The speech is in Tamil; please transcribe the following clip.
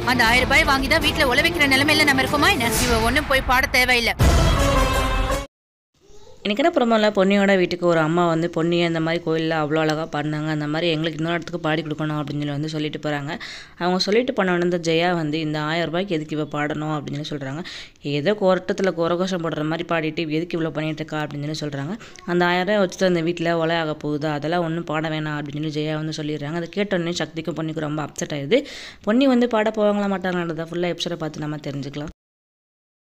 அந்த ஆயிரம் ரூபாய் வாங்கி தான் வீட்டுல உழவைக்கிற நிலைமையில நம்ம இருக்கோமா என்ன இவ ஒண்ணும் போய் பாட தேவையில்லை எனக்கு என்ன ப்ரோமோவில் பொன்னியோட வீட்டுக்கு ஒரு அம்மா வந்து பொன்னியை இந்த மாதிரி கோயிலில் அவ்வளோ அழகாக பாடினாங்க அந்த மாதிரி எங்களுக்கு இன்னொரு இடத்துக்கு பாடி கொடுக்கணும் அப்படின்னு சொல்லி வந்து சொல்லிட்டு போகிறாங்க அவங்க சொல்லிட்டு போன இந்த ஜெயா வந்து இந்த ஆயிரம் ரூபாய்க்கு எதுக்கு இவ பாடணும் அப்படின்னு சொல்லி சொல்கிறாங்க ஏதோ கோரட்டத்தில் கோரகோஷம் போடுற மாதிரி பாடிட்டு இவ எதுக்கு இவ்வளோ பண்ணிட்டு இருக்கா அப்படின்னு சொல்லி சொல்கிறாங்க அந்த ஆயிரம் ரூபாய் வச்சுட்டு அந்த வீட்டில் ஒலை ஆக போகுதா அதெல்லாம் ஒன்றும் பாட வேணாம் அப்படின்னு சொல்லி ஜெயா வந்து சொல்லிடுறாங்க அதை கேட்டோடனே சக்திக்கும் பொன்னிக்கும் ரொம்ப அப்செட் ஆயிடுது பொன்னி வந்து பாட போவாங்களா மாட்டாங்கன்றதை ஃபுல்லாக எபிசோட பார்த்து நம்ம தெரிஞ்சுக்கலாம்